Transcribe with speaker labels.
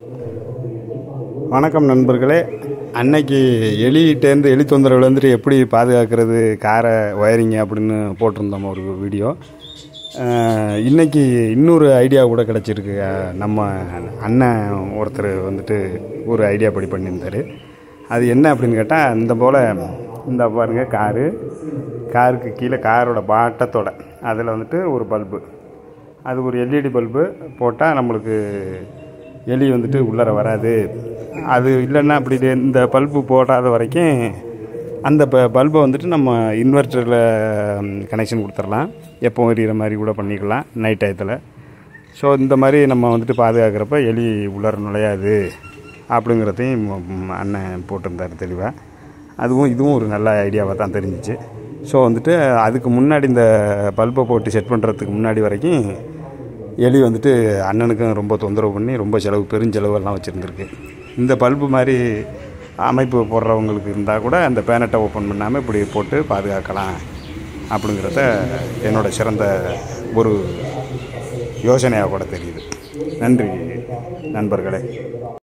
Speaker 1: வணக்கம் நண்பர்களே அன்னைக்கு எலிகிட்டேருந்து எலி தொந்தரவுல வந்துட்டு எப்படி பாதுகாக்கிறது காரை ஒயரிங்க அப்படின்னு போட்டிருந்தோம் ஒரு வீடியோ அஹ், இன்னைக்கு இன்னொரு ஐடியா கூட கிடச்சிருக்கு அஹ், நம்ம அண்ணன் ஒருத்தர் வந்துட்டு ஒரு ஐடியா படி பண்ணியிருந்தார் அது என்ன அப்படின்னு கேட்டால் இந்த போல் இந்த பாருங்க காரு காருக்கு கீழே காரோட பாட்டத்தோட அதில் வந்துட்டு ஒரு பல்பு அது ஒரு எல்இடி பல்பு போட்டால் நம்மளுக்கு எலி வந்துட்டு உள்ளர வராது அது இல்லைன்னா அப்படி இந்த பல்பு போடாத வரைக்கும் அந்த ப பல்பை வந்துட்டு நம்ம இன்வெர்ட்டரில் கனெக்ஷன் கொடுத்துடலாம் எப்போ எரியிற மாதிரி கூட பண்ணிக்கலாம் நைட் டயத்தில் ஸோ இந்த மாதிரி நம்ம வந்துட்டு பாதுகாக்கிறப்ப எலி உள்ளர நுழையாது அப்படிங்கிறதையும் ம், அண்ணன் போட்டிருந்தார் தெளிவாக அதுவும் இதுவும் ஒரு நல்ல ஐடியாவாக தான் தெரிஞ்சிச்சு ஸோ வந்துட்டு அதுக்கு முன்னாடி இந்த பல்பை போட்டு செட் பண்ணுறதுக்கு முன்னாடி வரைக்கும் எலி வந்துட்டு அண்ணனுக்கும் ரொம்ப தொந்தரவு பண்ணி ரொம்ப செலவு பெருஞ்செலவெல்லாம் வச்சுருந்துருக்கு இந்த பல்பு மாதிரி அமைப்பு போடுறவங்களுக்கு இருந்தால் கூட அந்த பேனட்டை ஓப்பன் பண்ணாமல் இப்படி போட்டு பாதுகாக்கலாம் அப்படிங்கிறத என்னோட சிறந்த ஒரு யோசனையாக கூட தெரியுது நன்றி நண்பர்களே